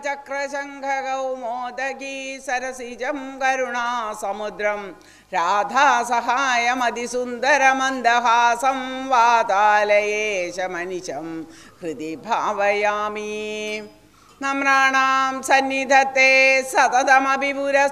ചക്രശംഖകൗമോദകീ സരസിജം കരുണാസമുദ്രം രാധാസഹായമതിസുന്ദരമന്ദഹാസം വാതാലയേശമനിശം ഹൃദി ഭാവയാമി നമ്രാണാം സന്നിധത്തെ സതതമപി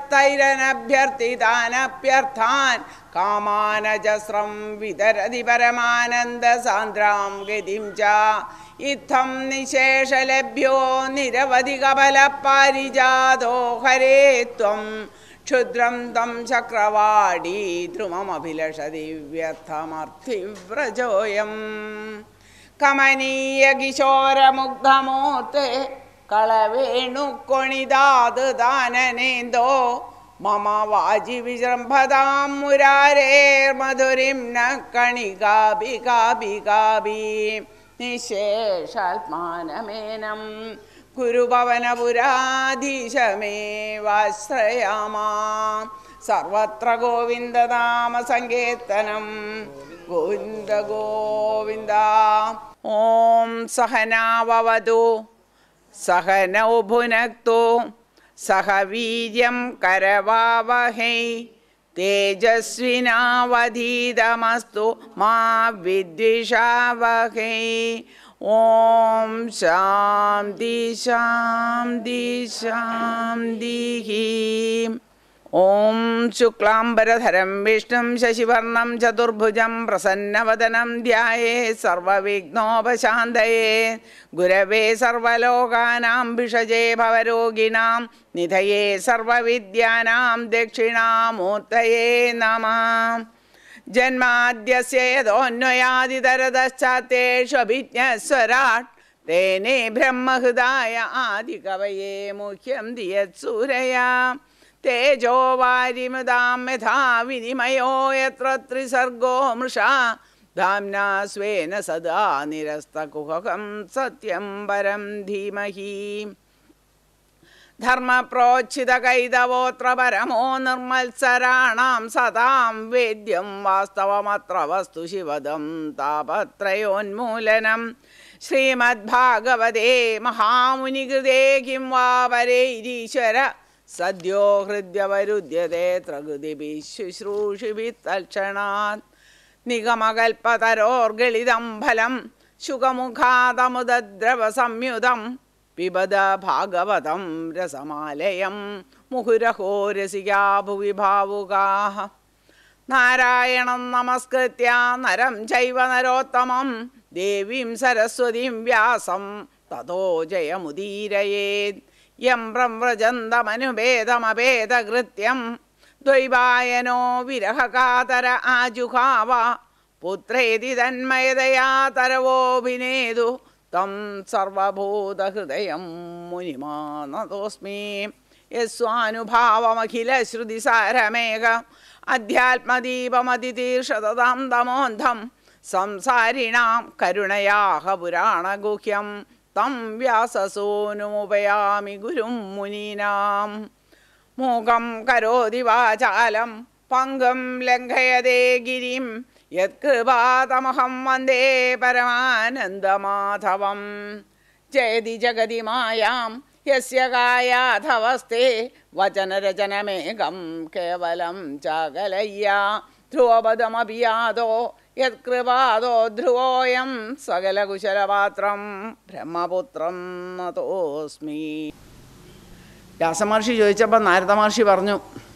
പുരസ്ഥൈരനഭ്യർത്ഥിതാനഭ്യർത്ഥാൻ കാമാനജസ്രം വിതരതി പരമാനന്ദസാന്ദ്രാം ഗതിം ച ഇത്തം നിശേഷലഭ്യോ നിരവധി കപലപാരിജാതോ ഹരേ ത്വം ക്ഷുദ്രം തം ചക്രവാടീ ധ്രുമമഭിലഷതി വ്യർത്ഥമർത്ഥിവ്രജോയം കമനീയ കിശോരമുഗ്ധമൂർത്തെ കളവേണുക്കൊണിതാത് ദാനനേന്തോ മമ വാജി വിജൃംഭതാം മുരാരേർമധുരിം ന കണികാഭി കാഭി കാഭി നിശേഷാത്മാനമേനം ഗുരുഭവനപുരാധീശമേവാശ്രയാമാ സർവത്ര ഗോവിന്ദനാമ സങ്കീർത്തനം ഗോവിന്ദ ഗോവിന്ദ ഓം സഹനാവവതു സഹനൗ ഭുനക്തു സഹ വീര്യം കരവാവഹൈ തേജസ്വിനാവധീതമസ്തു മാ വിദ്വിഷാവഹൈ ഓം ശാന്തി ശാന്തി ശാന്തി ഓം ശുക്ലാംബരധരം വിഷ്ണും ശശിവർണം ചതുർഭുജം പ്രസന്നവദനം ധ്യായേ സർവവിഘ്നോപശാന്തയേ ഗുരവേ സർവലോകാനാം ഭിഷജേ ഭവരോഗിണാം നിധയേ സർവവിദ്യാനാം ദക്ഷിണാമൂർത്തയേ നമഃ ജന്മാദ്യസ്യ യതോന്വയാദിതരതശ്ചാത്തേഷ്വഭിജ്ഞസ്വരാട് തേനേ ബ്രഹ്മഹൃദായ ആദികവയേ മുഖ്യം ദിയത്സൂരയാ തേജോ വാരിമൃതാം യഥാ വിനിമയോ യത്ര ത്രിസർഗോ മൃഷാ ധാംനാ സ്വേന സദാ നിരസ്തകുഹകം സത്യം പരം ധീമഹി ധർമ്മപ്രോച്ഛിതകൈതവോത്ര പരമോ നിർമ്മത്സരാണാം സതാം വേദ്യം വാസ്തവമത്ര വസ്തു ശിവദം താപത്രയോന്മൂലനം ശ്രീമദ്ഭാഗവതേ മഹാമുനികൃതേ കിം വാ പരൈരീശ്വര സദ്യോ ഹൃദ്യവരുദ്യത്തെ പ്രകൃതിഭി ശുശ്രൂഷിഭി തൽക്ഷണാത് നിഗമകൽപ്പതരോർഗളിതം ഫലം ശുഖമുഖാതമുദ്രവ സംയുതം പിബത ഭാഗവതം രസമാലയം മുഹുരഹോ രസികാ ഭുവി ഭാവുകാः നാരായണം നമസ്കൃത്യ നരം ചൈവ നരോത്തമം ദേവീം സരസ്വതീം വ്യാസം തതോ ജയമുദീരയേത് യം പ്രവ്രജന്തമനുഭേദമഭേദകൃത്യം ദ്വൈവായനോ വിരഹകാതര ആജുഹാവ പുത്രേതി തന്മയതയാ തരവോഭിനേതു തം സർവഭൂതഹൃദയം മുനിമാനതോസ്മി യസ്വാനുഭാവമഖിലശ്രുതിസാരമേഘ അധ്യാത്മദീപമതിതീർഷതതാം തമോന്ധം സംസാരിണാം കരുണയാഹ പുരാണഗുഹ്യം തം വ്യാസസൂനുമുപയാമി ഗുരും മുനീനാം മൂകം കരോതി വാചാലം പങ്കം ലംഘയതേ ഗിരിം യത്കൃപാതമഹം വന്ദേ പരമാനന്ദമാധവം ജയതി ജഗതി മായാം യസ്യ കായാധവസ്തേ വചനരചനമേകം കേവലം ചാകലയ്യ ധ്രുവപദമപി യാതോ യത്കൃപാദോ ധ്രുവോയം സകലകുശലപാത്രം ബ്രഹ്മപുത്രം നതോസ്മി വ്യാസമഹർഷി ചോദിച്ചപ്പോൾ നാരദ മഹർഷി പറഞ്ഞു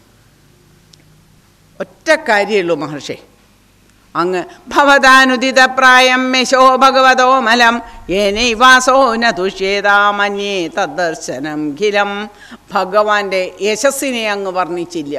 ഒറ്റ കാര്യമുള്ളൂ മഹർഷി അങ്ങ് ഭവതാനുദിതപ്രായം യശോ ഭഗവതോ മലം ഏനൈവാസോ ന തുഷ്യേതാമന്യേ തദ്ദർശനം ഖിലം ഭഗവാന്റെ യശസ്സിനെ അങ്ങ് വർണ്ണിച്ചില്ല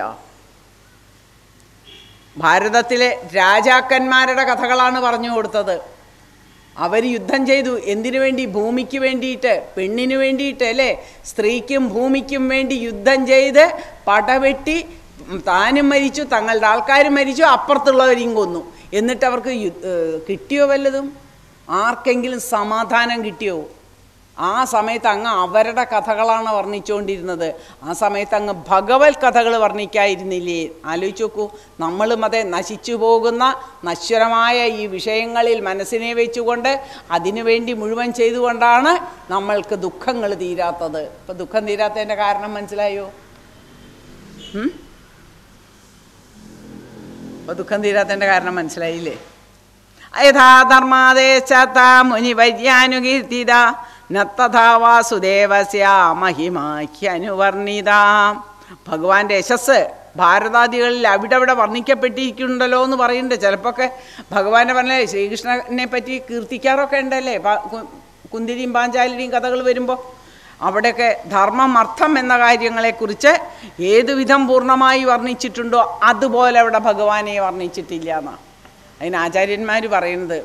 ഭാരതത്തിലെ രാജാക്കന്മാരുടെ കഥകളാണ് പറഞ്ഞു കൊടുത്തത് അവർ യുദ്ധം ചെയ്തു എന്തിനു വേണ്ടി ഭൂമിക്ക് വേണ്ടിയിട്ട് പെണ്ണിന് വേണ്ടിയിട്ട് അല്ലേ സ്ത്രീക്കും ഭൂമിക്കും വേണ്ടി യുദ്ധം ചെയ്ത് പടവെട്ടി താനും മരിച്ചു തങ്ങളുടെ ആൾക്കാരും മരിച്ചു അപ്പുറത്തുള്ളവരെയും കൊന്നു എന്നിട്ട് അവർക്ക് യു- ഏഹ് കിട്ടിയോ വല്ലതും ആർക്കെങ്കിലും സമാധാനം കിട്ടിയോ ആ സമയത്ത് അങ്ങ് അവരുടെ കഥകളാണ് വർണ്ണിച്ചുകൊണ്ടിരുന്നത് ആ സമയത്ത് അങ്ങ് ഭഗവത് കഥകൾ വർണ്ണിക്കായിരുന്നില്ലേ ആലോചിച്ച് നോക്കൂ നമ്മളും അതെ നശിച്ചു പോകുന്ന നശ്വരമായ ഈ വിഷയങ്ങളിൽ മനസ്സിനെ വെച്ചുകൊണ്ട് അതിനുവേണ്ടി മുഴുവൻ ചെയ്തുകൊണ്ടാണ് നമ്മൾക്ക് ദുഃഖങ്ങൾ തീരാത്തത് ഇപ്പം ദുഃഖം തീരാത്തതിൻ്റെ കാരണം മനസ്സിലായോ ഉം? അപ്പോൾ ദുഃഖം തീരാത്തതിൻ്റെ കാരണം മനസ്സിലായില്ലേ യഥാധർമാദേശത്ത മുനിവര്യാനുകീർത്തിത നത്തഥാ വാസുദേവസ്യ മഹിമാഖ്യനുവർണിത ഭഗവാന്റെ യശസ് ഭാരതാദികളിൽ അവിടെ അവിടെ വർണ്ണിക്കപ്പെട്ടിരിക്കുന്നുണ്ടല്ലോ എന്ന് പറയുന്നുണ്ട് ചിലപ്പോഴൊക്കെ ഭഗവാന്റെ പറഞ്ഞ ശ്രീകൃഷ്ണനെ പറ്റി കീർത്തിക്കാറൊക്കെ ഉണ്ടല്ലേ പാ- കു- കുന്തിരിയും പാഞ്ചാലിനിയും കഥകൾ വരുമ്പോൾ അവിടെയൊക്കെ ധർമ്മം അർത്ഥം എന്ന കാര്യങ്ങളെക്കുറിച്ച് ഏതുവിധം പൂർണ്ണമായി വർണ്ണിച്ചിട്ടുണ്ടോ അതുപോലെ അവിടെ ഭഗവാനെ വർണ്ണിച്ചിട്ടില്ല എന്നാണ് അതിന് ആചാര്യന്മാർ പറയുന്നത്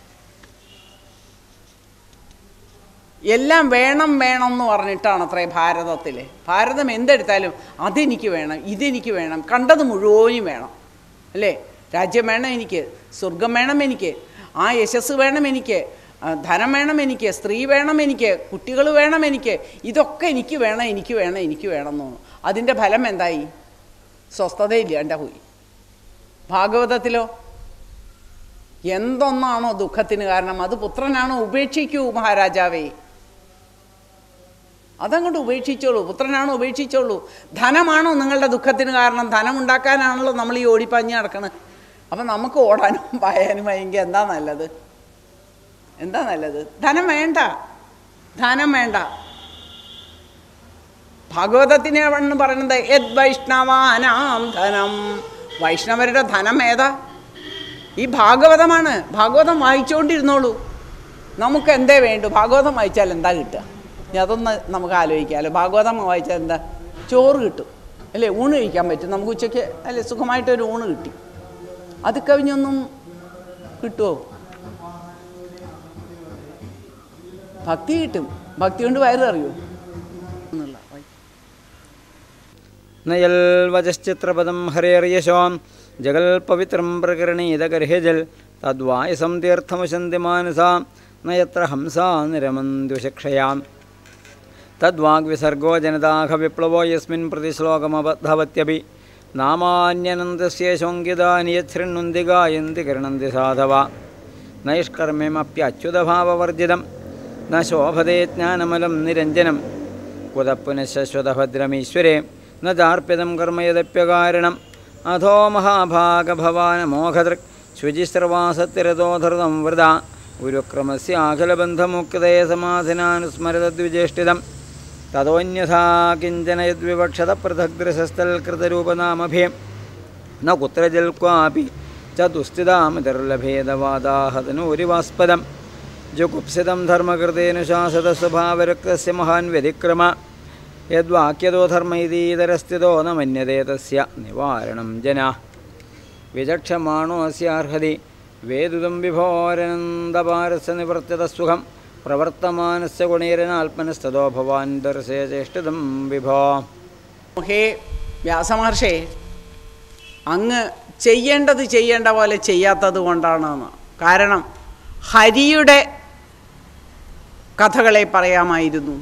എല്ലാം വേണം വേണം എന്ന് പറഞ്ഞിട്ടാണ് അത്രേ ഭാരതത്തിൽ ഭാരതം എന്തെടുത്താലും അതെനിക്ക് വേണം ഇതെനിക്ക് വേണം കണ്ടത് മുഴുവനും വേണം അല്ലേ രാജ്യം വേണം എനിക്ക് സ്വർഗം വേണം എനിക്ക് ആ യശസ് വേണം എനിക്ക് ആ, ധനം വേണം എനിക്ക് സ്ത്രീ വേണം എനിക്ക് കുട്ടികൾ വേണം എനിക്ക് ഇതൊക്കെ എനിക്ക് വേണം എനിക്ക് വേണം എനിക്ക് വേണം എന്ന് തോന്നുന്നു അതിൻ്റെ ഫലം എന്തായി സ്വസ്ഥതയില്ലാണ്ട പോയി ഭാഗവതത്തിലോ എന്തൊന്നാണോ ദുഃഖത്തിന് കാരണം അത് പുത്രനാണോ ഉപേക്ഷിക്കൂ മഹാരാജാവേ അതങ്ങോട്ട് ഉപേക്ഷിച്ചോളൂ പുത്രനാണോ ഉപേക്ഷിച്ചോളൂ ധനമാണോ നിങ്ങളുടെ ദുഃഖത്തിന് കാരണം ധനം ഉണ്ടാക്കാനാണല്ലോ നമ്മൾ ഈ ഓടിപ്പാഞ്ഞ് നടക്കണത് അപ്പം നമുക്ക് ഓടാനും പായാനും എങ്കിൽ എന്താ നല്ലത് എന്താ നല്ലത് ധനം വേണ്ട ധനം വേണ്ട ഭാഗവതത്തിനെ എന്ന് പറയുന്നത് യത് വൈഷ്ണവാനാം ധനം വൈഷ്ണവരുടെ ധനം ഏതാ ഈ ഭാഗവതമാണ് ഭാഗവതം വായിച്ചുകൊണ്ടിരുന്നോളൂ നമുക്ക് എന്തേ വേണ്ടു ഭാഗവതം വായിച്ചാൽ എന്താ കിട്ടുക ഇനി അതൊന്ന് നമുക്ക് ആലോചിക്കാമല്ലോ ഭാഗവതം വായിച്ചാൽ എന്താ ചോറ് കിട്ടും അല്ലേ ഊണ് കഴിക്കാൻ പറ്റും നമുക്ക് ഉച്ചയ്ക്ക് അല്ലേ സുഖമായിട്ടൊരു ഊണ് കിട്ടി അത് കവിഞ്ഞൊന്നും കിട്ടുമോ ഭക്തി കിട്ടും ഭക്തി കൊണ്ട് വയറിറിയോ എന്നുള്ള നയൽവചശ്ചിത്രപദം ഹരേർയശോ ജഗൽപവിത്രം പ്രകരണീതഗർഹ്യജൽ തദ്വായസം തീർത്ഥമുശന്തി മാനസാ നയത്ര ഹംസാ നിരമന്തുശക്ഷയാം തദ്വാഗ്വിസർഗോ ജനതാഹ വിപ്ലവോ യസ്മിൻ പ്രതിശ്ലോകമബദ്ധവത്യപി നാമാന്യനന്ദസ്യേശോങ്കിതാനി യശൃണ്വന്തി ഗായന്തി കരണന്തി സാധവ നൈഷ്കർമ്മ്യമപ്യച്യുതഭാവവർജിതം ന ശോഭതേ ജ്ഞാനമലം നിരഞ്ജനം കുതപ്പുനഃശശ്വതഭദ്രമീശ്വരേ ന ചാർപ്പിതം കർമ്മയദപ്യകാരണം അധോ മഹാഭാഗഭവാനമോഘദൃക് ശുചിശ്രവാസത്തിരതോധൃതം വൃത ഗുരുക്രമസ്യാഖിലബന്ധമുക്തേ സമാധിനാനുസ്മരതദ്വിജേഷ്ടിതം തതോന്യഥാ കിഞ്ചന യദ്വിവക്ഷത പൃഥഗ്ദൃശസ്ഥൽകൃതരൂപനാമഭേ ന കുത്രജൽ ക്വാപി ചതുസ്ഥിതാമിതർലഭേദവാദാഹതനൂരിവാസ്പദം ജുഗുപ്സിതം ധർമ്മകൃതേന ശാസതസ്വഭാവരക്തസ്യ മഹാൻ വ്യതിക്രമ യദ്വാക്യതോ ധർമ്മ ഇതീതരസ്ഥിതോ ന മന്യതേ തസ്യ നിവാരണം ജനാ വിചക്ഷമാണോസ്യാർഹതി വേദുദം വിഭോരനന്ദപാരസ്യ നിവർത്തിതസുഖം പ്രവർത്തമാനസ്യ ഗുണീരനാത്മനസ്തോ ഭവാൻ ദർശയ ചേഷ്ടിതം വിഭോ ഹേ വ്യാസമഹർഷേ അങ്ങ് ചെയ്യേണ്ടത് ചെയ്യേണ്ട പോലെ ചെയ്യാത്തത് കൊണ്ടാണെന്ന് കാരണം ഹരിയുടെ കഥകളെ പറയാമായിരുന്നു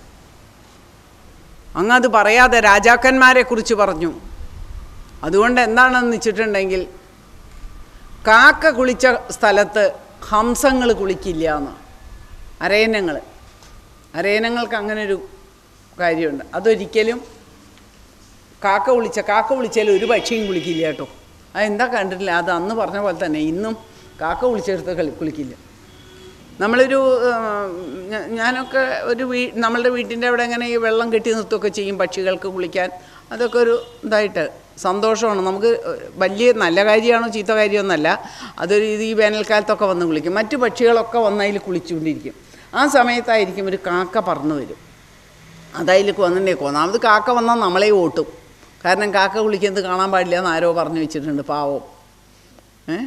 അങ്ങ് അത് പറയാതെ രാജാക്കന്മാരെ കുറിച്ച് പറഞ്ഞു അതുകൊണ്ട് എന്താണെന്ന് വെച്ചിട്ടുണ്ടെങ്കിൽ കാക്ക കുളിച്ച സ്ഥലത്ത് ഹംസങ്ങൾ കുളിക്കില്ല എന്ന് അരയനങ്ങൾ അരയനങ്ങൾക്ക് അങ്ങനെ ഒരു കാര്യമുണ്ട് അതൊരിക്കലും കാക്ക വിളിച്ച കാക്ക വിളിച്ചാൽ ഒരു പക്ഷിയും കുളിക്കില്ല കേട്ടോ അതെന്താ കണ്ടിട്ടില്ല അത് അന്ന് പറഞ്ഞ പോലെ തന്നെ ഇന്നും കാക്ക വിളിച്ചെടുത്ത് കളി കുളിക്കില്ല നമ്മളൊരു ആ, ഞ- ഞാനൊക്കെ ഒരു വീ നമ്മളുടെ വീട്ടിൻ്റെ അവിടെ ഇങ്ങനെ ഈ വെള്ളം കെട്ടി നിർത്തുകയൊക്കെ ചെയ്യും പക്ഷികൾക്ക് കുളിക്കാൻ അതൊക്കെ ഒരു ഇതായിട്ട് സന്തോഷമാണ് നമുക്ക് വലിയ നല്ല കാര്യമാണോ ചീത്ത കാര്യമൊന്നുമല്ല അതൊരു ഇത് ഈ വേനൽക്കാലത്തൊക്കെ വന്ന് കുളിക്കും മറ്റു പക്ഷികളൊക്കെ വന്ന് അതിൽ കുളിച്ചുകൊണ്ടിരിക്കും ആ സമയത്തായിരിക്കും ഒരു കാക്ക പറന്നു വരും അതതിലേക്ക് വന്നിട്ടേക്കും ഒന്നാമത് കാക്ക വന്നാൽ നമ്മളെ ഓട്ടും കാരണം കാക്ക കുളിക്കുന്നത് കാണാൻ പാടില്ല എന്ന് ആരോ പറഞ്ഞു വെച്ചിട്ടുണ്ട് പാവം ഏ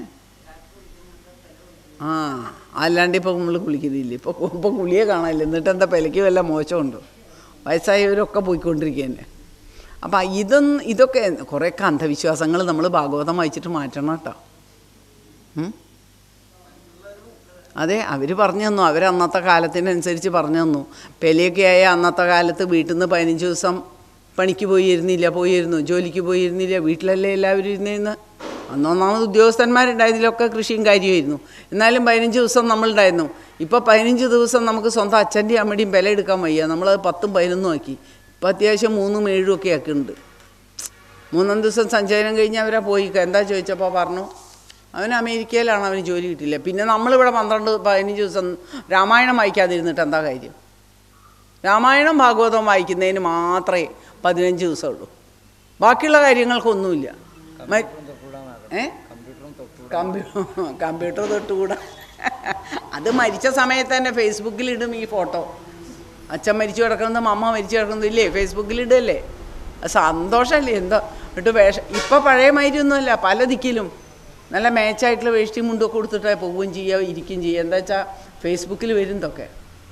ആ അല്ലാണ്ട് ഇപ്പോൾ നമ്മൾ കുളിക്കുന്നില്ല ഇപ്പോൾ ഇപ്പോൾ കുളിയെ കാണാനില്ല എന്നിട്ട് എന്താ പെലയ്ക്ക് വല്ല മോശമുണ്ടോ വയസ്സായവരൊക്കെ പോയിക്കൊണ്ടിരിക്കുക തന്നെ അപ്പം ഇതൊന്നും ഇതൊക്കെ കുറേയൊക്കെ അന്ധവിശ്വാസങ്ങൾ നമ്മൾ ഭാഗവതം വായിച്ചിട്ട് മാറ്റണം കേട്ടോ ഉം? അതെ അവർ പറഞ്ഞു തന്നു അവർ അന്നത്തെ കാലത്തിനനുസരിച്ച് പറഞ്ഞു തന്നു പെലയൊക്കെ ആയ അന്നത്തെ കാലത്ത് വീട്ടിൽ നിന്ന് പതിനഞ്ച് ദിവസം പണിക്ക് പോയിരുന്നില്ല പോയിരുന്നു ജോലിക്ക് പോയിരുന്നില്ല വീട്ടിലല്ലേ എല്ലാവരും ഇരുന്നിരുന്ന് അന്നൊന്നാമത് ഉദ്യോഗസ്ഥന്മാരുണ്ടായതിലൊക്കെ കൃഷിയും കാര്യമായിരുന്നു എന്നാലും പതിനഞ്ച് ദിവസം നമ്മളുണ്ടായിരുന്നു ഇപ്പോൾ പതിനഞ്ച് ദിവസം നമുക്ക് സ്വന്തം അച്ഛൻ്റെയും അമ്മയുടെയും വില എടുക്കാൻ വയ്യ നമ്മളത് പത്തും പതിനൊന്നും ആക്കി ഇപ്പം അത്യാവശ്യം മൂന്നും ഏഴും ഒക്കെ ആക്കുന്നുണ്ട് മൂന്നാം ദിവസം സഞ്ചാരം കഴിഞ്ഞ് അവരാ പോയി എന്താ ചോദിച്ചപ്പോൾ പറഞ്ഞു അവൻ അമേരിക്കയിലാണ് അവന് ജോലി കിട്ടില്ല പിന്നെ നമ്മളിവിടെ പന്ത്രണ്ട് പതിനഞ്ച് ദിവസം രാമായണം വായിക്കാതിരുന്നിട്ട് എന്താ കാര്യം രാമായണം ഭാഗവതം വായിക്കുന്നതിന് മാത്രമേ പതിനഞ്ച് ദിവസമുള്ളൂ ബാക്കിയുള്ള കാര്യങ്ങൾക്കൊന്നുമില്ല മ- ഏ കമ്പ്യൂ കമ്പ്യൂട്ടർ തൊട്ടുകൂടാ അത് മരിച്ച സമയത്ത് തന്നെ ഫേസ്ബുക്കിൽ ഇടും ഈ ഫോട്ടോ അച്ഛൻ മരിച്ചു കിടക്കുന്നത് അമ്മ മരിച്ചു കിടക്കുന്നത് ഇല്ലേ ഫേസ്ബുക്കിൽ ഇടല്ലേ അത് സന്തോഷമല്ലേ എന്തോ എന്നിട്ട് വേഷം ഇപ്പം പഴയ മാതിരിയൊന്നുമല്ല പല ദിക്കിലും നല്ല മാച്ചായിട്ടുള്ള വേഷ്ടി മുണ്ടൊക്കെ കൊടുത്തിട്ട് പോവുകയും ചെയ്യുക ഇരിക്കുകയും ചെയ്യുക എന്താ വെച്ചാൽ ഫേസ്ബുക്കിൽ വരുന്നതൊക്കെ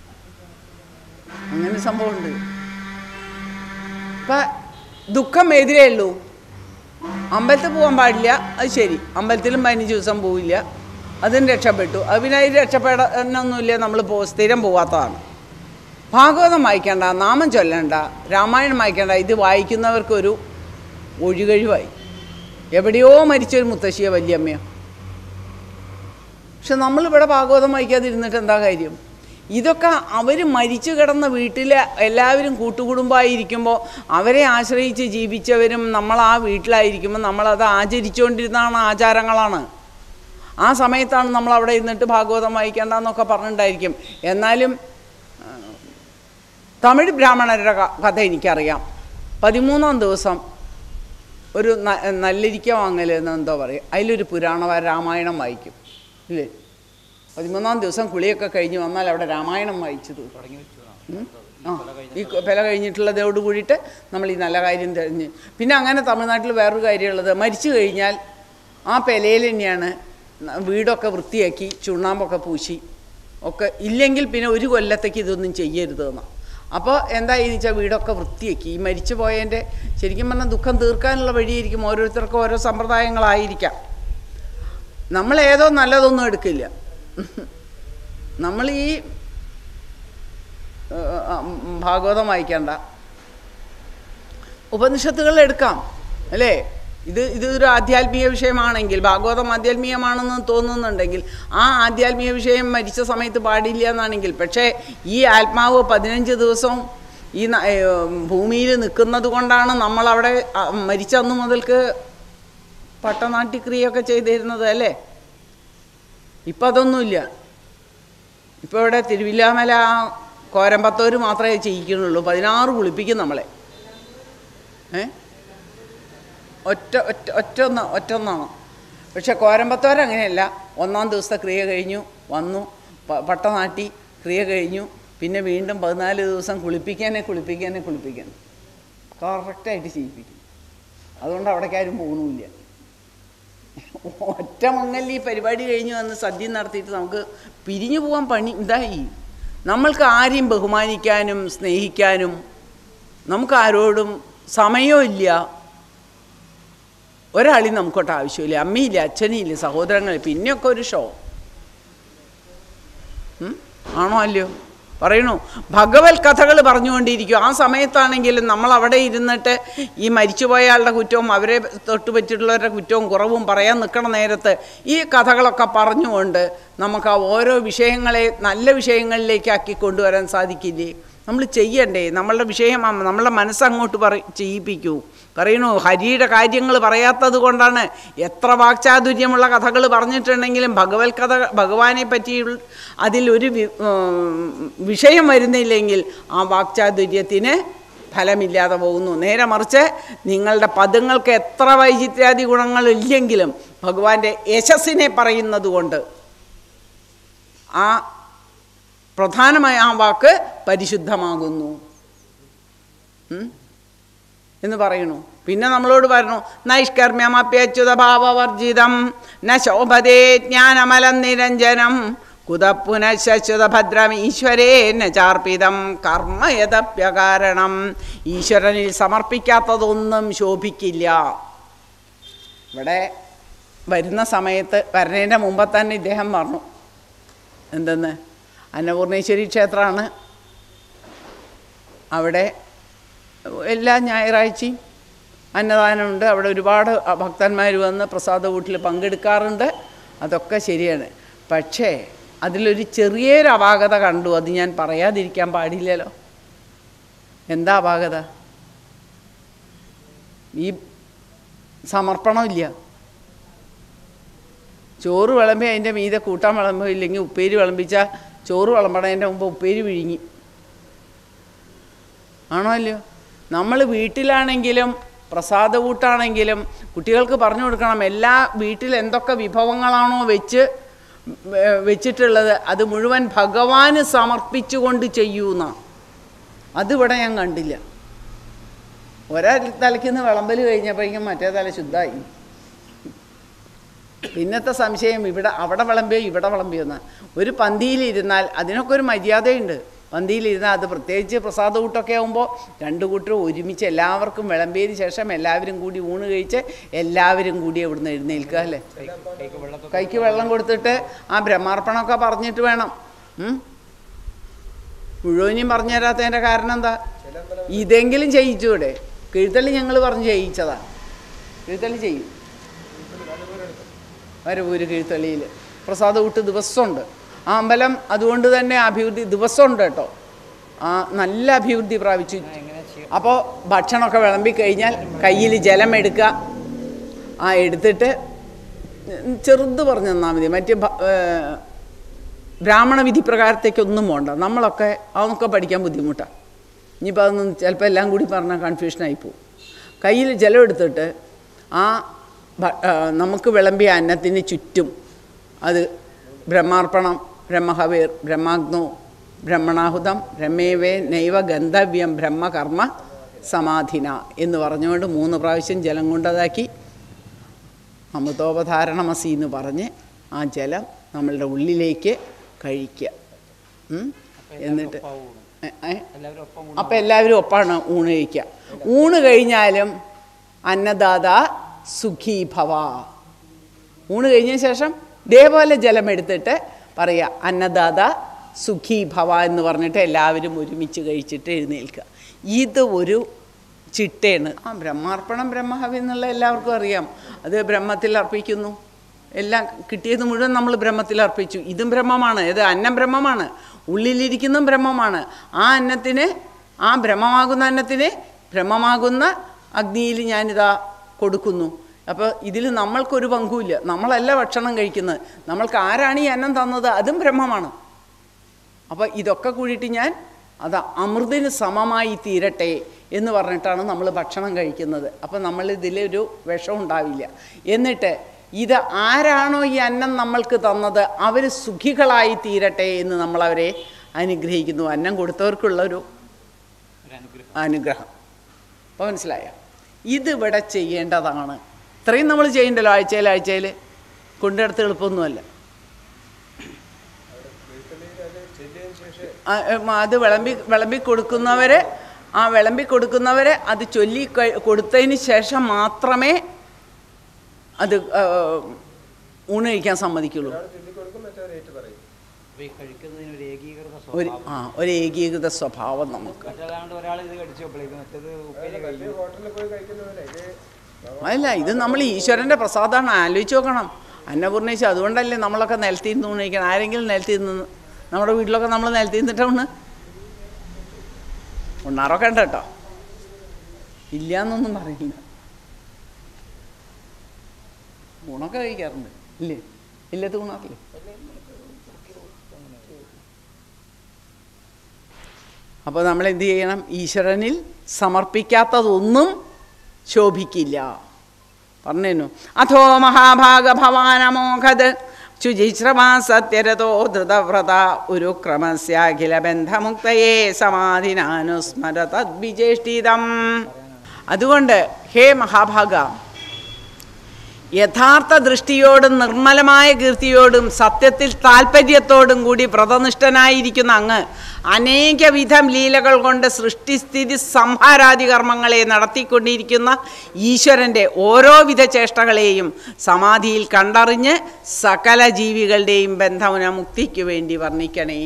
അങ്ങനെ സംഭവമുണ്ട് ഇപ്പം ദുഃഖം എതിരേ ഉള്ളൂ അമ്പലത്തിൽ പോകാൻ പാടില്ല അത് ശരി അമ്പലത്തിലും പതിനഞ്ച് ദിവസം പോവില്ല അതിന് രക്ഷപ്പെട്ടു അത് പിന്നെ അതിന് രക്ഷപ്പെടാനൊന്നുമില്ല നമ്മൾ പോ സ്ഥിരം പോവാത്തതാണ് ഭാഗവതം വായിക്കേണ്ട നാമം ചൊല്ലണ്ട രാമായണം വായിക്കേണ്ട ഇത് വായിക്കുന്നവർക്കൊരു ഒഴുകഴിവായി എവിടെയോ മരിച്ചൊരു മുത്തശ്ശിയോ വല്യമ്മയോ പക്ഷെ നമ്മളിവിടെ ഭാഗവതം വായിക്കാതിരുന്നിട്ട് എന്താ കാര്യം ഇതൊക്കെ അവർ മരിച്ചു കിടന്ന വീട്ടിൽ എല്ലാവരും കൂട്ടുകുടുംബമായിരിക്കുമ്പോൾ അവരെ ആശ്രയിച്ച് ജീവിച്ചവരും നമ്മൾ ആ വീട്ടിലായിരിക്കുമ്പോൾ നമ്മളത് ആചരിച്ചുകൊണ്ടിരുന്നതാണ് ആചാരങ്ങളാണ് ആ സമയത്താണ് നമ്മൾ അവിടെ ഇരുന്നിട്ട് ഭാഗവതം വായിക്കേണ്ടെന്നൊക്കെ പറഞ്ഞിട്ടുണ്ടായിരിക്കും എന്നാലും ആ, തമിഴ് ബ്രാഹ്മണരുടെ ക- കഥ എനിക്കറിയാം പതിമൂന്നാം ദിവസം ഒരു ന- നല്ലിരിക്ക വാങ്ങൽ എന്ന് എന്തോ പറയും അതിലൊരു പുരാണ രാമായണം വായിക്കും ഇല്ലേ പതിമൂന്നാം ദിവസം കുളിയൊക്കെ കഴിഞ്ഞ് വന്നാൽ അവിടെ രാമായണം വായിച്ചു തുടങ്ങി ആ ഈ കൊ- പെല കഴിഞ്ഞിട്ടുള്ളതോട് കൂടിയിട്ട് നമ്മൾ ഈ നല്ല കാര്യം തെരഞ്ഞ് പിന്നെ അങ്ങനെ തമിഴ്നാട്ടിൽ വേറൊരു കാര്യമുള്ളത് മരിച്ചു കഴിഞ്ഞാൽ ആ പെലയിൽ തന്നെയാണ് ന- വീടൊക്കെ വൃത്തിയാക്കി ചുണ്ണാമ്പൊക്കെ പൂശി ഒക്കെ ഇല്ലെങ്കിൽ പിന്നെ ഒരു കൊല്ലത്തേക്ക് ഇതൊന്നും ചെയ്യരുതെന്ന് അപ്പോൾ എന്തായി വെച്ചാൽ വീടൊക്കെ വൃത്തിയാക്കി ഈ മരിച്ചു പോയതിൻ്റെ ശരിക്കും പറഞ്ഞാൽ ദുഃഖം തീർക്കാനുള്ള വഴിയായിരിക്കും ഓരോരുത്തർക്കും ഓരോ സമ്പ്രദായങ്ങളായിരിക്കാം നമ്മൾ ഏതോ നല്ലതൊന്നും എടുക്കില്ല നമ്മൾ ഈ ഏഹ്, ഉം, ഭാഗവതം വായിക്കണ്ട ഉപനിഷത്തുകൾ എടുക്കാം അല്ലേ ഇത് ഇത് ഒരു ആധ്യാത്മിക വിഷയമാണെങ്കിൽ ഭാഗവതം ആധ്യാത്മികമാണെന്ന് തോന്നുന്നുണ്ടെങ്കിൽ ആ ആധ്യാത്മിക വിഷയം മരിച്ച സമയത്ത് പാടില്ല എന്നാണെങ്കിൽ പക്ഷേ ഈ ആത്മാവ് പതിനഞ്ച് ദിവസം ഈ ന- ഏഹ്, ഭൂമിയിൽ നിൽക്കുന്നത് കൊണ്ടാണ് നമ്മളവിടെ ആ, മരിച്ച അന്ന് മുതൽക്ക് പട്ടനാട്ടിക്രിയൊക്കെ ചെയ്തിരുന്നത് അല്ലേ ഇപ്പം അതൊന്നുമില്ല ഇപ്പോൾ ഇവിടെ തിരുവില്ലാമല കോരമ്പത്തൂർ മാത്രമേ ചെയ്യിക്കുന്നുള്ളൂ പതിനാറ് കുളിപ്പിക്കും നമ്മളെ ഏ ഒറ്റ ഒറ്റ ഒറ്റൊന്ന് ഒറ്റൊന്നാണ് പക്ഷെ കോരമ്പത്തോർ അങ്ങനെയല്ല ഒന്നാം ദിവസത്തെ ക്രിയ കഴിഞ്ഞു വന്നു പ- പട്ട നാട്ടി ക്രിയ കഴിഞ്ഞു പിന്നെ വീണ്ടും പതിനാല് ദിവസം കുളിപ്പിക്കാനെ കുളിപ്പിക്കാനെ കുളിപ്പിക്കാൻ കറക്റ്റായിട്ട് ചെയ്യിപ്പിക്കും അതുകൊണ്ട് അവിടേക്ക് ആരും പോകുന്നുമില്ല ഒറ്റ മങ്ങൽ ഈ പരിപാടി കഴിഞ്ഞ് വന്ന് സദ്യ നടത്തിയിട്ട് നമുക്ക് പിരിഞ്ഞു പോകാൻ പണി ഇതായി നമ്മൾക്ക് ആരെയും ബഹുമാനിക്കാനും സ്നേഹിക്കാനും നമുക്ക് ആരോടും സമയവും ഇല്ല ഒരാളെയും നമുക്കൊട്ട് ആവശ്യമില്ല അമ്മയില്ല അച്ഛനില്ല സഹോദരങ്ങളില്ല പിന്നെയൊക്കെ ഒരു ഷോ ഉം? ആണോ അല്ലയോ പറയണു ഭഗവത് കഥകൾ പറഞ്ഞുകൊണ്ടിരിക്കും ആ സമയത്താണെങ്കിലും നമ്മൾ അവിടെ ഇരുന്നിട്ട് ഈ മരിച്ചുപോയ ആളുടെ കുറ്റവും അവരെ തൊട്ട് പറ്റിയിട്ടുള്ളവരുടെ കുറ്റവും കുറവും പറയാൻ നിൽക്കണ നേരത്ത് ഈ കഥകളൊക്കെ പറഞ്ഞുകൊണ്ട് നമുക്ക് ആ ഓരോ വിഷയങ്ങളെ നല്ല വിഷയങ്ങളിലേക്കാക്കി കൊണ്ടുവരാൻ സാധിക്കില്ലേ നമ്മൾ ചെയ്യണ്ടേ നമ്മളുടെ വിഷയം ആ- നമ്മളുടെ മനസ്സങ്ങോട്ട് പറ ചെയ്യിപ്പിക്കൂ പറയണു ഹരിയുടെ കാര്യങ്ങൾ പറയാത്തത് കൊണ്ടാണ് എത്ര വാക്ചാതുര്യമുള്ള കഥകൾ പറഞ്ഞിട്ടുണ്ടെങ്കിലും ഭഗവത് കഥ ഭഗവാനെ പറ്റി അതിലൊരു വി- ഉം, വിഷയം വരുന്നില്ലെങ്കിൽ ആ വാക്ചാതുര്യത്തിന് ഫലമില്ലാതെ പോകുന്നു നേരെ മറിച്ച് നിങ്ങളുടെ പദങ്ങൾക്ക് എത്ര വൈചിത്രാദി ഗുണങ്ങളില്ലെങ്കിലും ഭഗവാന്റെ യശസ്സിനെ പറയുന്നത് കൊണ്ട് ആ പ്രധാനമായ ആ വാക്ക് പരിശുദ്ധമാകുന്നു ഉം? എന്ന് പറയുന്നു പിന്നെ നമ്മളോട് പറഞ്ഞു നൈഷ്കർമ്യമപ്യച്യുത ഭാവവർജിതം ന ശോഭതേ ജ്ഞാനമലം നിരഞ്ജനം കുതപ്പുനശ്വത ഭദ്രം ഈശ്വരേന ചാർപ്പിതം കർമ്മയതപ്യകാരണം ഈശ്വരനിൽ സമർപ്പിക്കാത്തതൊന്നും ശോഭിക്കില്ല ഇവിടെ വരുന്ന സമയത്ത് വരുന്നതിൻ്റെ മുമ്പ് തന്നെ ഇദ്ദേഹം പറഞ്ഞു എന്തെന്ന് അന്നപൂർണേശ്വരി ക്ഷേത്രമാണ് അവിടെ എല്ലാ ഞായറാഴ്ചയും അന്നദാനമുണ്ട് അവിടെ ഒരുപാട് ഭക്തന്മാർ വന്ന് പ്രസാദ വീട്ടിൽ പങ്കെടുക്കാറുണ്ട് അതൊക്കെ ശരിയാണ് പക്ഷേ അതിലൊരു ചെറിയൊരു അപാകത കണ്ടു അത് ഞാൻ പറയാതിരിക്കാൻ പാടില്ലല്ലോ എന്താ അപാകത ഈ സമർപ്പണമില്ല ചോറ് വിളമ്പി അതിൻ്റെ മീതെ കൂട്ടാൻ വിളമ്പോ ഇല്ലെങ്കിൽ ഉപ്പേരി വിളമ്പിച്ചാൽ ചോറ് വിളമ്പണതിൻ്റെ മുമ്പ് ഉപ്പേരി വിഴുങ്ങി ആണോ അല്ലയോ നമ്മൾ വീട്ടിലാണെങ്കിലും പ്രസാദ കൂട്ടാണെങ്കിലും കുട്ടികൾക്ക് പറഞ്ഞു കൊടുക്കണം എല്ലാ വീട്ടിൽ എന്തൊക്കെ വിഭവങ്ങളാണോ വെച്ച് ഏർ വെച്ചിട്ടുള്ളത് അത് മുഴുവൻ ഭഗവാന് സമർപ്പിച്ചുകൊണ്ട് ചെയ്യൂന്ന അതിവിടെ ഞാൻ കണ്ടില്ല ഒരാ തലയ്ക്കുന്ന് വിളമ്പൽ കഴിഞ്ഞപ്പോഴേക്കും മറ്റേ തല ശുദ്ധമായി പിന്നത്തെ സംശയം ഇവിടെ അവിടെ വിളമ്പിയോ ഇവിടെ വിളമ്പിയോ എന്നാ ഒരു പന്തിയിലിരുന്നാൽ അതിനൊക്കെ ഒരു മര്യാദയുണ്ട് പന്തിയിലിരുന്നാൽ അത് പ്രത്യേകിച്ച് പ്രസാദ കൂട്ടൊക്കെ ആകുമ്പോൾ രണ്ട് കൂട്ടരും ഒരുമിച്ച് എല്ലാവർക്കും വിളമ്പിയതിന് ശേഷം എല്ലാവരും കൂടി ഊണ് കഴിച്ച് എല്ലാവരും കൂടി ഇവിടുന്ന് എഴുന്നേൽക്കുക അല്ലേ കൈക്ക് വെള്ളം കൊടുത്തിട്ട് ആ ബ്രഹ്മാർപ്പണമൊക്കെ പറഞ്ഞിട്ട് വേണം ഉം? മുഴുവനും പറഞ്ഞു തരാത്തതിൻ്റെ കാരണം എന്താ ഇതെങ്കിലും ചെയ്യിച്ചൂടെ കിഴുത്തള്ളി ഞങ്ങൾ പറഞ്ഞ് ചെയ്യിച്ചതാ കിഴുത്തള്ളി ചെയ്യും വരവൂര് കിഴുത്തള്ളിയിൽ പ്രസാദ കൂട്ട് ദിവസമുണ്ട് ആ അമ്പലം അതുകൊണ്ട് തന്നെ അഭിവൃദ്ധി ദിവസമുണ്ട് കേട്ടോ ആ നല്ല അഭിവൃദ്ധി പ്രാപിച്ചു അപ്പോൾ ഭക്ഷണമൊക്കെ വിളമ്പി കഴിഞ്ഞാൽ കയ്യിൽ ജലം എടുക്കുക ആ എടുത്തിട്ട് ചെറുത് പറഞ്ഞു തന്നാൽ മതി മറ്റേ ഭ- ഏർ ബ്രാഹ്മണ വിധി പ്രകാരത്തേക്കൊന്നും പോകണ്ട നമ്മളൊക്കെ അതൊക്കെ പഠിക്കാൻ ബുദ്ധിമുട്ടാണ് ഇനിയിപ്പോൾ അതൊന്നും ചിലപ്പോൾ എല്ലാം കൂടി പറഞ്ഞാൽ കൺഫ്യൂഷനായി പോകും കയ്യിൽ ജലം എടുത്തിട്ട് ആ ഭ- ആ, നമുക്ക് വിളമ്പിയ അന്നത്തിന് ചുറ്റും അത് ബ്രഹ്മാർപ്പണം ബ്രഹ്മഹവീർ ബ്രഹ്മാഗ്നോ ബ്രഹ്മണാഹുതം ബ്രഹ്മേവേ നൈവ ഗന്ധവ്യം ബ്രഹ്മകർമ്മ സമാധിന എന്ന് പറഞ്ഞുകൊണ്ട് മൂന്ന് പ്രാവശ്യം ജലം കൊണ്ടതാക്കി അമൃതോപധാരണമസി എന്ന് പറഞ്ഞ് ആ ജലം നമ്മളുടെ ഉള്ളിലേക്ക് കഴിക്കുക ഉം? എന്നിട്ട് ഏ, ഏ? അപ്പം എല്ലാവരും ഒപ്പാണ് ഊണ് കഴിക്കുക ഊണ് കഴിഞ്ഞാലും അന്നദാത സുഖീ ഭവ ഊണ് കഴിഞ്ഞ ശേഷം ഇതേപോലെ ജലം എടുത്തിട്ട് പറയുക അന്നദാത സുഖീ ഭവ എന്ന് പറഞ്ഞിട്ട് എല്ലാവരും ഒരുമിച്ച് കഴിച്ചിട്ട് എഴുന്നേൽക്കുക ഇത് ഒരു ചിട്ടയാണ് ആ ബ്രഹ്മാർപ്പണം ബ്രഹ്മഹവി എന്നുള്ള എല്ലാവർക്കും അറിയാം അത് ബ്രഹ്മത്തിൽ അർപ്പിക്കുന്നു എല്ലാം കിട്ടിയത് മുഴുവൻ നമ്മൾ ബ്രഹ്മത്തിൽ അർപ്പിച്ചു ഇതും ബ്രഹ്മമാണ് ഇത് അന്നം ബ്രഹ്മമാണ് ഉള്ളിലിരിക്കുന്നതും ബ്രഹ്മമാണ് ആ അന്നത്തിന് ആ ബ്രഹ്മമാകുന്ന അന്നത്തിന് ബ്രഹ്മമാകുന്ന അഗ്നിയിൽ ഞാനിതാ കൊടുക്കുന്നു അപ്പോൾ ഇതിൽ നമ്മൾക്കൊരു പങ്കുമില്ല നമ്മളല്ല ഭക്ഷണം കഴിക്കുന്നത് നമ്മൾക്ക് ആരാണ് ഈ അന്നം തന്നത് അതും ബ്രഹ്മമാണ് അപ്പോൾ ഇതൊക്കെ കൂടിയിട്ട് ഞാൻ അത് അമൃതിന് സമമായി തീരട്ടെ എന്ന് പറഞ്ഞിട്ടാണ് നമ്മൾ ഭക്ഷണം കഴിക്കുന്നത് അപ്പോൾ നമ്മൾ ഇതിലൊരു വിഷം ഉണ്ടാവില്ല എന്നിട്ട് ഇത് ആരാണോ ഈ അന്നം നമ്മൾക്ക് തന്നത് അവർ സുഖികളായി തീരട്ടെ എന്ന് നമ്മളവരെ അനുഗ്രഹിക്കുന്നു അന്നം കൊടുത്തവർക്കുള്ളൊരു അനുഗ്രഹം അപ്പോൾ മനസ്സിലായോ ഇതിവിടെ ചെയ്യേണ്ടതാണ് ഇത്രയും നമ്മൾ ചെയ്യണ്ടല്ലോ ആഴ്ചയിൽ ആഴ്ചയിൽ കൊണ്ടെടുത്ത് എളുപ്പമൊന്നുമല്ല ആ, ഉം, അത് വിളമ്പി വിളമ്പി കൊടുക്കുന്നവരെ ആ വിളമ്പി കൊടുക്കുന്നവരെ അത് ചൊല്ലി കഴി- കൊടുത്തതിന് ശേഷം മാത്രമേ അത് ആ, ഊണ് കഴിക്കാൻ സമ്മതിക്കുള്ളൂ ഈ കഴിക്കുന്നതിന് ഒരു ഏകീകൃത ഒരു സ്വഭാവം ആ ഒരു ഏകീകൃത സ്വഭാവം നമുക്ക് മറ്റേതാണ്ട് ഒരാൾ ഇത് കടിച്ചപ്പോഴേക്കും മറ്റേത് ഉപ്പേരി കഴിഞ്ഞു അല്ല ഇത് നമ്മൾ ഈശ്വരൻ്റെ പ്രസാദമാണ് ആലോചിച്ച് നോക്കണം അന്നപൂർണേശ് അതുകൊണ്ടല്ലേ നമ്മളൊക്കെ നിലത്തി നിന്ന് ഊണ് കഴിക്കണം ആരെങ്കിലും നിലത്തി നിന്ന് നമ്മുടെ വീട്ടിലൊക്കെ നമ്മൾ നിലത്തി നിന്നിട്ട് ഊണ് ഉണ്ണാറൊക്കെ ഉണ്ട് കേട്ടോ ഇല്ല എന്നൊന്നും പറയില്ല ഊണൊക്കെ കഴിക്കാറുണ്ട് ഇല്ലേ ഇല്ലത്ത് ഊണാറില്ലേ അപ്പോൾ നമ്മൾ എന്ത് ചെയ്യണം ഈശ്വരനിൽ സമർപ്പിക്കാത്തതൊന്നും ശോഭിക്കില്ല പറഞ്ഞു അഥോ മഹാഭാഗ ഭവാനമോഘത് ശുചിശ്രമാ സത്യരഥോ ധൃതവ്രത ഉരുക്രമസ്യാഖില ബന്ധമുക്തയെ സമാധിനാനുസ്മര തദ്വിചേഷ്ടിതം അതുകൊണ്ട് ഹേ മഹാഭാഗ യഥാർത്ഥ ദൃഷ്ടിയോടും നിർമ്മലമായ കീർത്തിയോടും സത്യത്തിൽ താല്പര്യത്തോടും കൂടി വ്രതനിഷ്ഠനായിരിക്കുന്ന അങ്ങ് അനേകവിധം ലീലകൾ കൊണ്ട് സൃഷ്ടിസ്ഥിതി സംഹാരാദി കർമ്മങ്ങളെ നടത്തിക്കൊണ്ടിരിക്കുന്ന ഈശ്വരൻ്റെ ഓരോവിധ ചേഷ്ടകളെയും സമാധിയിൽ കണ്ടറിഞ്ഞ് സകല ജീവികളുടെയും ബന്ധമുന മുക്തിക്കു വേണ്ടി വർണ്ണിക്കണേ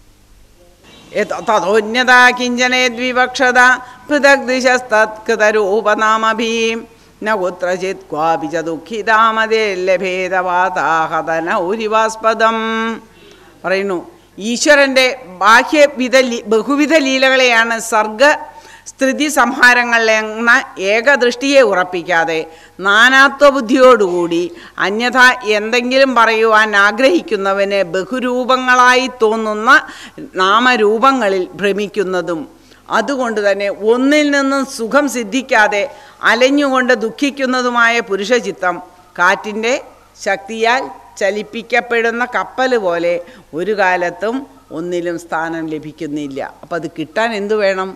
തഥോന്യത കിഞ്ചനേദ്വിവക്ഷത പൃഥക് ദിശസ്തത്കൃതരൂപനാമഭീം ന കുത്രചിത് ക്വാപി ച ദുഃഖിതാമതേ ലഭേദവാതാഹതന ഉരിവാസ്പദം പറയുന്നു ഈശ്വരൻ്റെ ബാഹ്യവിധ ലീ- ബഹുവിധ ലീലകളെയാണ് സർഗ സ്ഥിതി സംഹാരങ്ങളിലെന്ന ഏകദൃഷ്ടിയെ ഉറപ്പിക്കാതെ നാനാത്വബുദ്ധിയോടുകൂടി അന്യഥ എന്തെങ്കിലും പറയുവാൻ ആഗ്രഹിക്കുന്നവന് ബഹുരൂപങ്ങളായി തോന്നുന്ന നാമരൂപങ്ങളിൽ ഭ്രമിക്കുന്നതും അതുകൊണ്ട് തന്നെ ഒന്നിൽ നിന്നും സുഖം സിദ്ധിക്കാതെ അലഞ്ഞുകൊണ്ട് ദുഃഖിക്കുന്നതുമായ പുരുഷചിത്തം കാറ്റിൻ്റെ ശക്തിയാൽ ചലിപ്പിക്കപ്പെടുന്ന കപ്പൽ പോലെ ഒരു കാലത്തും ഒന്നിലും സ്ഥാനം ലഭിക്കുന്നില്ല അപ്പം അത് കിട്ടാൻ എന്തു വേണം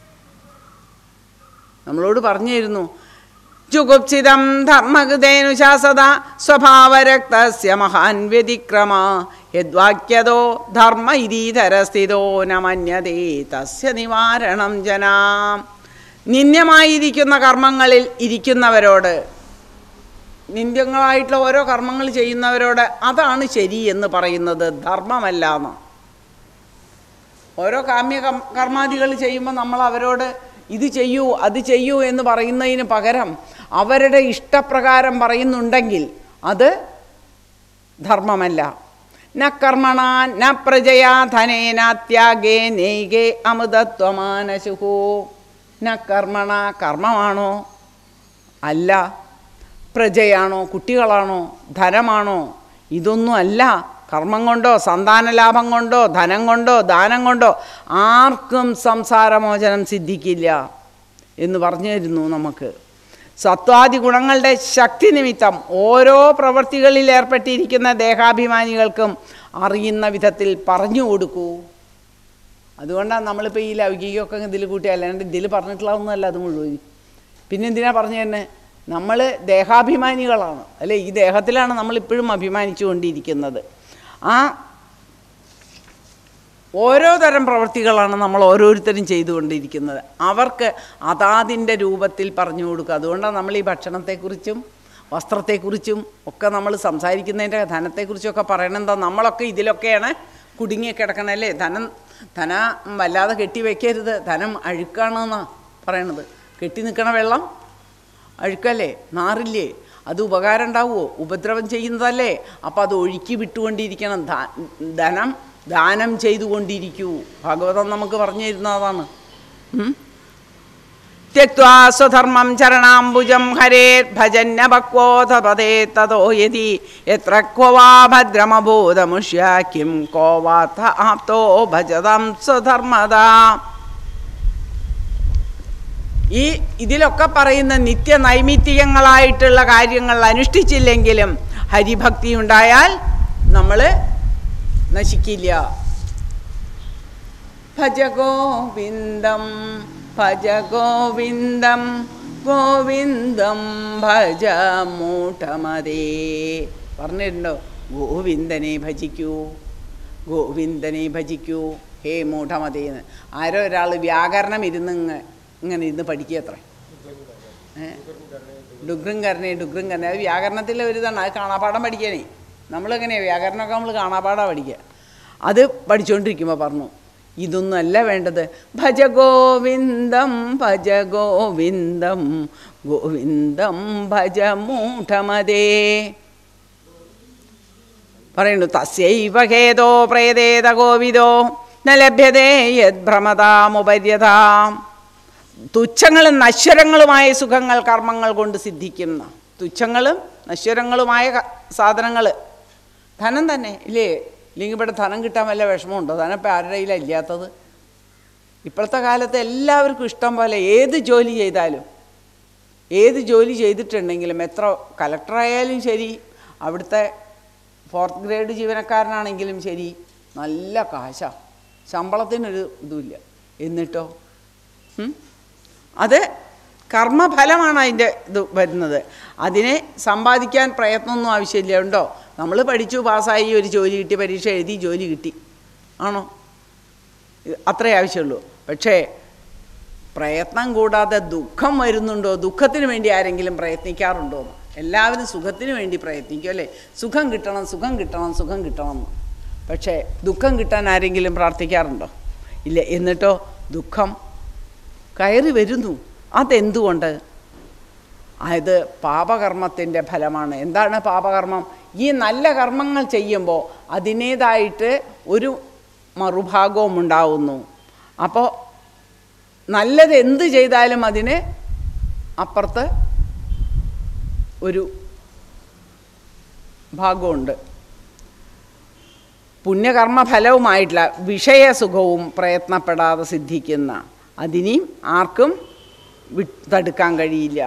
നമ്മളോട് പറഞ്ഞിരുന്നു ജുഗുപ്സിതം ധർമ്മകൃതേനുശാസത സ്വഭാവരക്തസ്യ മഹാൻ വ്യതിക്രമ യദ്വാക്യതോ ധർമ്മ ഇതീതരസ്ഥിതോ ന മന്യതേ തസ്യ നിവാരണം ജനാം നിന്ദ്യമായിരിക്കുന്ന കർമ്മങ്ങളിൽ ഇരിക്കുന്നവരോട് നിന്ദ്യങ്ങളായിട്ടുള്ള ഓരോ കർമ്മങ്ങൾ ചെയ്യുന്നവരോട് അതാണ് ശരി എന്ന് പറയുന്നത് ധർമ്മമല്ല എന്ന് ഓരോ കാമ്യ കം- കർമാദികൾ ചെയ്യുമ്പോൾ നമ്മൾ അവരോട് ഇത് ചെയ്യൂ അത് ചെയ്യൂ എന്ന് പറയുന്നതിന് പകരം അവരുടെ ഇഷ്ടപ്രകാരം പറയുന്നുണ്ടെങ്കിൽ അത് ധർമ്മമല്ല ന കർമ്മണ ന പ്രജയാ ധനേന ത്യാഗേ നൈകേ അമൃതത്വമാനശുഹോ ന കർമ്മണ കർമ്മമാണോ അല്ല പ്രജയാണോ കുട്ടികളാണോ ധനമാണോ ഇതൊന്നും അല്ല കർമ്മം കൊണ്ടോ സന്താന ലാഭം കൊണ്ടോ ധനം കൊണ്ടോ ദാനം കൊണ്ടോ ആർക്കും സംസാരമോചനം സിദ്ധിക്കില്ല എന്ന് പറഞ്ഞു തരുന്നു നമുക്ക് സത്വാദി ഗുണങ്ങളുടെ ശക്തി നിമിത്തം ഓരോ പ്രവൃത്തികളിൽ ഏർപ്പെട്ടിരിക്കുന്ന ദേഹാഭിമാനികൾക്കും അറിയുന്ന വിധത്തിൽ പറഞ്ഞു കൊടുക്കൂ അതുകൊണ്ടാണ് നമ്മളിപ്പോൾ ഈ ലൗകികമൊക്കെ ഇതിൽ കൂട്ടി അല്ലാണ്ട് ഇതിൽ പറഞ്ഞിട്ടുള്ളതൊന്നുമല്ല അത് മുഴുവൻ പിന്നെ എന്തിനാ പറഞ്ഞു തന്നെ നമ്മൾ ദേഹാഭിമാനികളാണ് അല്ലേ ഈ ദേഹത്തിലാണ് നമ്മൾ ഇപ്പോഴും അഭിമാനിച്ചു കൊണ്ടിരിക്കുന്നത് ആ ഓരോ തരം പ്രവൃത്തികളാണ് നമ്മൾ ഓരോരുത്തരും ചെയ്തുകൊണ്ടിരിക്കുന്നത് അവർക്ക് അതാതിൻ്റെ രൂപത്തിൽ പറഞ്ഞു കൊടുക്കുക അതുകൊണ്ടാണ് നമ്മൾ ഈ ഭക്ഷണത്തെക്കുറിച്ചും വസ്ത്രത്തെക്കുറിച്ചും ഒക്കെ നമ്മൾ സംസാരിക്കുന്നതിൻ്റെ ധനത്തെക്കുറിച്ചൊക്കെ പറയണെന്താ നമ്മളൊക്കെ ഇതിലൊക്കെയാണ് കുടുങ്ങി കിടക്കണല്ലേ ധനം ധന വല്ലാതെ കെട്ടി വെക്കരുത് ധനം അഴുക്കാണെന്നാണ് പറയണത് കെട്ടി നിൽക്കണ വെള്ളം അഴുക്കല്ലേ നാറില്ലേ അത് ഉപകാരം ഉണ്ടാവുമോ ഉപദ്രവം ചെയ്യുന്നതല്ലേ അപ്പം അത് ഒഴുക്കി വിട്ടുകൊണ്ടിരിക്കണം ധ- ധനം ദാനം ചെയ്തുകൊണ്ടിരിക്കൂ ഭഗവതം നമുക്ക് പറഞ്ഞു തരുന്നതാണ് ഉം? त्यक्त्वा स्वधर्मं चरणाम्बुजं हरेत् भजन्य भक्वोऽथ पदे ततो यदि यत्र क्व वा भद्रमबोधमुष्य किं को वाथ आप्तो भजतां स्वधर्मदा ഈ ഇതിലൊക്കെ പറയുന്ന നിത്യ നൈമിത്തികങ്ങളായിട്ടുള്ള കാര്യങ്ങൾ അനുഷ്ഠിച്ചില്ലെങ്കിലും ഹരിഭക്തി ഉണ്ടായാൽ നമ്മൾ നശിക്കില്ല ഭജ ഗോവിന്ദം ഭജ ഗോവിന്ദം ഗോവിന്ദം ഭജ മൂട്ടമതേ പറഞ്ഞിട്ടുണ്ടോ ഗോവിന്ദനെ ഭജിക്കൂ ഗോവിന്ദനെ ഭജിക്കൂ ഹേ മൂഢമതേന്ന് ആരോ ഒരാൾ വ്യാകരണം ഇരുന്ന് ഇങ്ങ- ഇങ്ങനെ ഇരുന്ന് പഠിക്കുക അത്ര ഡുഗ്രും കരണേ ഡുഗ്രും കരണേ അത് വ്യാകരണത്തിലെ ഒരു ഇതാണ് അത് കാണാപ്പാടം പഠിക്കാനേ നമ്മളെങ്ങനെയാണ് വ്യാകരണമൊക്കെ നമ്മൾ കാണാപ്പാടാണ് പഠിക്കുക അത് പഠിച്ചുകൊണ്ടിരിക്കുമ്പോൾ പറഞ്ഞു ഇതൊന്നുമല്ല വേണ്ടത് ഭജ ഗോവിന്ദം ഭജ ഗോവിന്ദം ഗോവിന്ദം ഭജ മൂഢമതേ പറയുന്നു തസ്യൈവ ഹേതോ പ്രേതേത കോവിദോ ന ലഭ്യതേ യദ്ഭ്രമതാമുപര്യതാം തുച്ഛങ്ങളും നശ്വരങ്ങളുമായ സുഖങ്ങൾ കർമ്മങ്ങൾ കൊണ്ട് സിദ്ധിക്കുന്ന തുച്ഛങ്ങളും നശ്വരങ്ങളുമായ സാധനങ്ങൾ ധനം തന്നെ ഇല്ലേ ഇല്ലെങ്കിൽ ഇവിടെ ധനം കിട്ടാൻ വല്ല വിഷമമുണ്ടോ ധനം ഇപ്പം ആരുടെ കയ്യിലാണ് ഇല്ലാത്തത് ഇപ്പോഴത്തെ കാലത്ത് എല്ലാവർക്കും ഇഷ്ടം പോലെ ഏത് ജോലി ചെയ്താലും ഏത് ജോലി ചെയ്തിട്ടുണ്ടെങ്കിലും എത്ര കലക്ടറായാലും ശരി അവിടുത്തെ ഫോർത്ത് ഗ്രേഡ് ജീവനക്കാരനാണെങ്കിലും ശരി നല്ല കാശാ ശമ്പളത്തിനൊരു ഇതുമില്ല എന്നിട്ടോ ഉം? അത് കർമ്മഫലമാണ് അതിൻ്റെ ഇത് വരുന്നത് അതിനെ സമ്പാദിക്കാൻ പ്രയത്നമൊന്നും ആവശ്യമില്ല ഉണ്ടോ നമ്മൾ പഠിച്ചു പാസ്സായി ഒരു ജോലി കിട്ടി പരീക്ഷ എഴുതി ജോലി കിട്ടി ആണോ ഇത് അത്രേ ആവശ്യമുള്ളൂ പക്ഷേ പ്രയത്നം കൂടാതെ ദുഃഖം വരുന്നുണ്ടോ ദുഃഖത്തിന് വേണ്ടി ആരെങ്കിലും പ്രയത്നിക്കാറുണ്ടോ എന്ന് എല്ലാവരും സുഖത്തിന് വേണ്ടി പ്രയത്നിക്കും അല്ലേ സുഖം കിട്ടണം സുഖം കിട്ടണം സുഖം കിട്ടണം എന്ന് പക്ഷേ ദുഃഖം കിട്ടാൻ ആരെങ്കിലും പ്രാർത്ഥിക്കാറുണ്ടോ ഇല്ല എന്നിട്ടോ ദുഃഖം കയറി വരുന്നു അതെന്തുകൊണ്ട് അത് പാപകർമ്മത്തിൻ്റെ ഫലമാണ് എന്താണ് പാപകർമ്മം ഈ നല്ല കർമ്മങ്ങൾ ചെയ്യുമ്പോൾ അതിനേതായിട്ട് ഒരു മറുഭാഗവും ഉണ്ടാവുന്നു അപ്പോൾ നല്ലത് എന്ത് ചെയ്താലും അതിന് അപ്പുറത്ത് ഒരു ഭാഗമുണ്ട് പുണ്യകർമ്മ ഫലവുമായിട്ടുള്ള വിഷയസുഖവും പ്രയത്നപ്പെടാതെ സിദ്ധിക്കുന്ന അതിനെയും ആർക്കും വി- തടുക്കാൻ കഴിയില്ല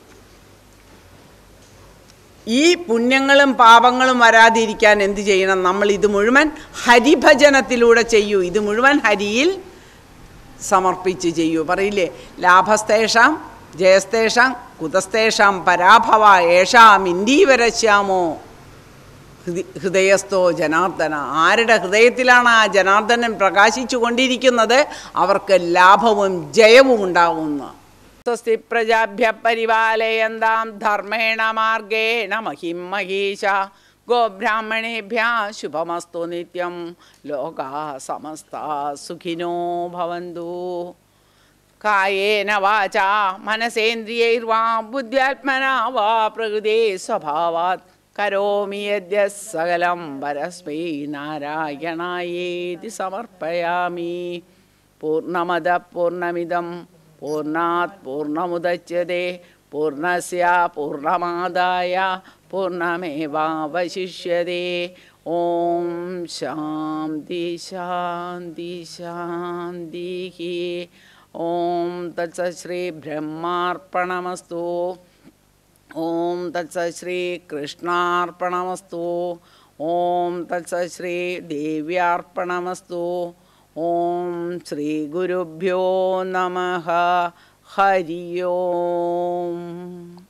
ഈ പുണ്യങ്ങളും പാപങ്ങളും വരാതിരിക്കാൻ എന്ത് ചെയ്യണം നമ്മൾ ഇത് മുഴുവൻ ഹരിഭജനത്തിലൂടെ ചെയ്യൂ ഇത് മുഴുവൻ ഹരിയിൽ സമർപ്പിച്ച് ചെയ്യൂ പറയില്ലേ ലാഭസ്തേഷാം ജയസ്തേഷാം കുതസ്തേഷാം പരാഭവ ഏഷാം ഇന്ദീവരശ്യാമോ ഹൃദി- ഹൃദയസ്ഥോ ജനാർദ്ദന ആരുടെ ഹൃദയത്തിലാണ് ആ ജനാർദ്ദനൻ പ്രകാശിച്ചു കൊണ്ടിരിക്കുന്നത് അവർക്ക് ലാഭവും ജയവും ഉണ്ടാവുന്നു സ്വസ്തി പ്രജാഭ്യ പരിപാലയന്താം ധർമ്മേണ മാർഗേണ മഹിം മഹീശ ഗോബ്രാഹ്മണേഭ്യ ശുഭമസ്തു നിത്യം ലോകാ സമസ്ത സുഖിനോ ഭവന്തു കായേന വാചാ മനസേന്ദ്രിയൈർവാ ബുദ്ധ്യാത്മനാ വാ പ്രകൃതി സ്വഭാവാത് കരോമി യദ്യ സകലം പരസ്മൈ നാരായണായേതി സമർപ്പയാമി പൂർണ്ണമത പൂർണ്ണമിതം പൂർണ്ണാത് പൂർണ്ണമുദച്യത്തെ പൂർണ്ണസ്യ പൂർണ്ണമാദായ പൂർണ്ണമേവാവശിഷ്യത്തെ ഓം ശാന്തി ശാന്തി ശാന്തി ഓം തത്സത് ശ്രീ ബ്രഹ്മാർപ്പണമസ്തു ഓം തത്സത് ശ്രീ കൃഷ്ണാർപ്പണമസ്തു ഓം തത്സത് ശ്രീ ദേവ്യാർപ്പണമസ്തു ഓം ശ്രീ ഗുരുഭ്യോ നമ ഹരി ഓം